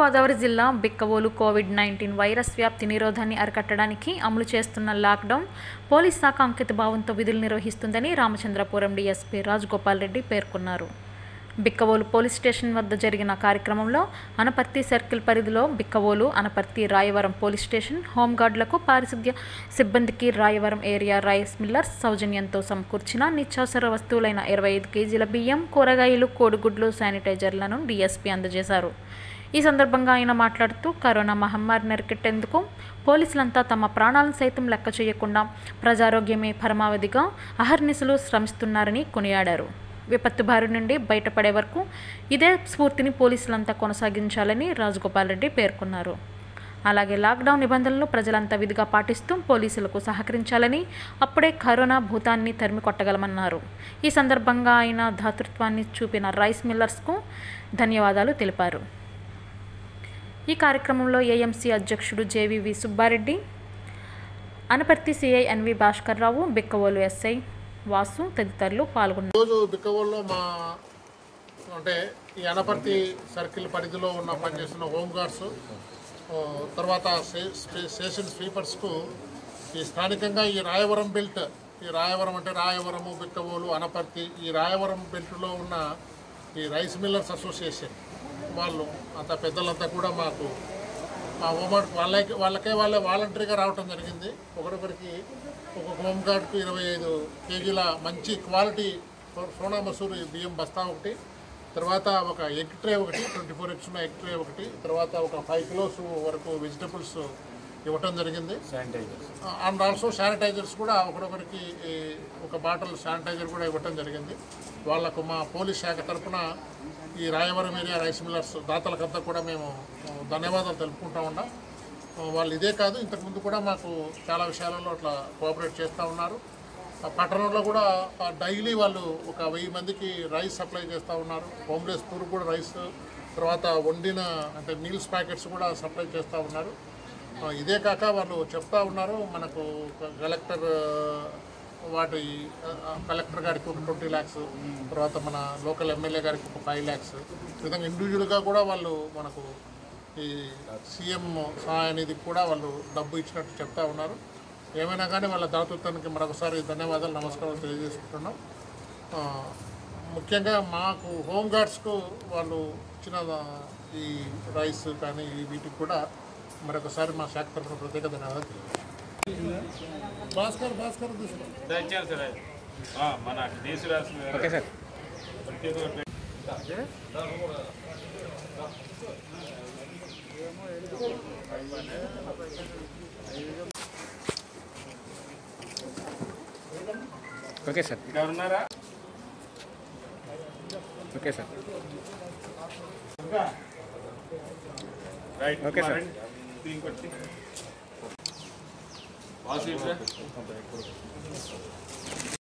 గోదావరి జిల్లా Bikkavolu Covid nineteen virus వ్యాప్తి నిరోధాన్ని అరికట్టడానికి అమలు చేస్తున్న లాక్డౌన్ పోలీస్ శాఖ అంకిత భావంతో విధులు నిర్వహిస్తుందని రామచంద్రపురం డీఎస్పీ రాజగోపాల్ రెడ్డి పేర్కొన్నారు బిక్కవోలు పోలీస్ స్టేషన్ వద్ద జరిగిన కార్యక్రమంలో అనపర్తి సర్కిల్ పరిధిలో బిక్కవోలు అనపర్తి రాయవరం పోలీస్ స్టేషన్ హోంగార్డులకు పారిశుద్ధ్య సిబ్బందికి రాయవరం ఏరియా రైస్ మిల్లర్స్ సౌజన్యంతో సమకూర్చిన నిత్యావసర వస్తువులైన ఇరవై ఐదు కేజీల బియ్యం కూరగాయలు కోడిగుడ్లు శానిటైజర్లను డీఎస్పీ అందజేశారు ఈ సందర్భంగా ఆయన మాట్లాడుతూ కరోనా మహమ్మారిని అరికెట్టేందుకు పోలీసులంతా తమ ప్రాణాలను సైతం లెక్క చేయకుండా ప్రజారోగ్యమే పరమావధిగా అహర్నిశలు శ్రమిస్తున్నారని కొనియాడారు విపత్తు బారి నుండి బయటపడే వరకు ఇదే స్ఫూర్తిని పోలీసులంతా కొనసాగించాలని రాజగోపాల్ రెడ్డి పేర్కొన్నారు అలాగే లాక్డౌన్ నిబంధనలు ప్రజలంతా విధిగా పాటిస్తూ పోలీసులకు సహకరించాలని అప్పుడే కరోనా భూతాన్ని తరిమి కొట్టగలమన్నారు ఈ సందర్భంగా ఆయన ధాతృత్వాన్ని చూపిన రైస్ మిల్లర్స్కు ధన్యవాదాలు తెలిపారు ఈ కార్యక్రమంలో ఏఎంసీ అధ్యక్షుడు JVV Subbareddy Anaparthi CI NV Bhaskar Rao Bikkavolu SI Vasu తదితరులు పాల్గొన్నారు రోజు బిక్కవోల్లో మా అంటే ఈ అనపర్తి సర్కిల్ పరిధిలో ఉన్న పనిచేస్తున్న హోమ్ గార్డ్స్ ఆ, తర్వాత స్టే- స్టే- స్టేషన్ స్వీపర్స్కు ఈ స్థానికంగా ఈ రాయవరం బెల్ట్ ఈ రాయవరం అంటే రాయవరము బిక్కవోలు అనపర్తి ఈ రాయవరం బెల్ట్లో ఉన్న ఈ రైస్ మిల్లర్స్ అసోసియేషన్ వాళ్ళు అంత పెద్దలంతా కూడా మాకు మా హోంగార్డ్ వాళ్ళకి వాళ్ళకే వాళ్ళే వాలంటరీగా రావటం జరిగింది ఒకరొకరికి ఒక హోమ్ గార్డ్కు ఇరవై ఐదు కేజీల మంచి క్వాలిటీ సో- సోనా మసూరి బియ్యం బస్తా ఒకటి తర్వాత ఒక ఎగ్ ట్రే ఒకటి ట్వంటీ ఫోర్ ఎగ్స్ ఉన్న ఎగ్ ట్రే ఒకటి తర్వాత ఒక ఫైవ్ కిలోస్ వరకు వెజిటబుల్స్ ఇవ్వటం జరిగింది అండ్ ఆల్సో శానిటైజర్స్ కూడా ఒకరొకరికి ఈ ఒక బాటిల్ శానిటైజర్ కూడా ఇవ్వటం జరిగింది వాళ్ళకు మా పోలీస్ శాఖ తరఫున ఈ రాయవరం ఏరియా రైస్ మిల్లర్స్ దాతలకంతా కూడా మేము ఆ, ధన్యవాదాలు తెలుపుకుంటా ఉన్నాం ఆ, వాళ్ళు ఇదే కాదు ఇంతకుముందు కూడా మాకు చాలా విషయాలలో అట్లా కోఆపరేట్ చేస్తూ ఉన్నారు ఆ పట్టణంలో కూడా ఆ, డైలీ వాళ్ళు ఒక వెయ్యి మందికి రైస్ సప్లై చేస్తూ ఉన్నారు హోమ్లెస్ పూర్ కూడా రైస్ తర్వాత వండిన అంటే మీల్స్ ప్యాకెట్స్ కూడా సప్లై చేస్తూ ఉన్నారు ఆ, ఇదే కాక వాళ్ళు చెప్తా ఉన్నారు మనకు ఒక కలెక్టర్ ఆ, వాటి ఆ, ఆ, కలెక్టర్ గారికి ఒక ట్వంటీ ల్యాక్స్ తర్వాత మన లోకల్ ఎమ్మెల్యే గారికి ఒక ఫైవ్ ల్యాక్స్ ఈ విధంగా ఇండివిజువల్గా కూడా వాళ్ళు మనకు ఈ సీఎం సహాయ నిధికి కూడా వాళ్ళు డబ్బు ఇచ్చినట్టు చెప్తా ఉన్నారు ఏమైనా కానీ వాళ్ళ దాతృత్వానికి మరొకసారి ధన్యవాదాలు నమస్కారాలు తెలియజేసుకుంటున్నాం ఆ, ముఖ్యంగా మాకు హోమ్ గార్డ్స్కు వాళ్ళు ఇచ్చిన ఈ రైస్ కానీ ఈ వీటికి కూడా మరొకసారి మా శాఖ తరఫున ప్రత్యేక ధన్యవాదాలు తెలియజేస్తున్నాం. భాస్కర్ భాస్కర్ తీసుకో దయచేసి సార్ అది. ఆ, మన దేశ రాష్ట్ర ఓకే సార్ ఓకే సార్ ఇంకా ఉన్నారా okay sir right okay sir. రండి. ఇంకొకటి వాసు ఇట్లా.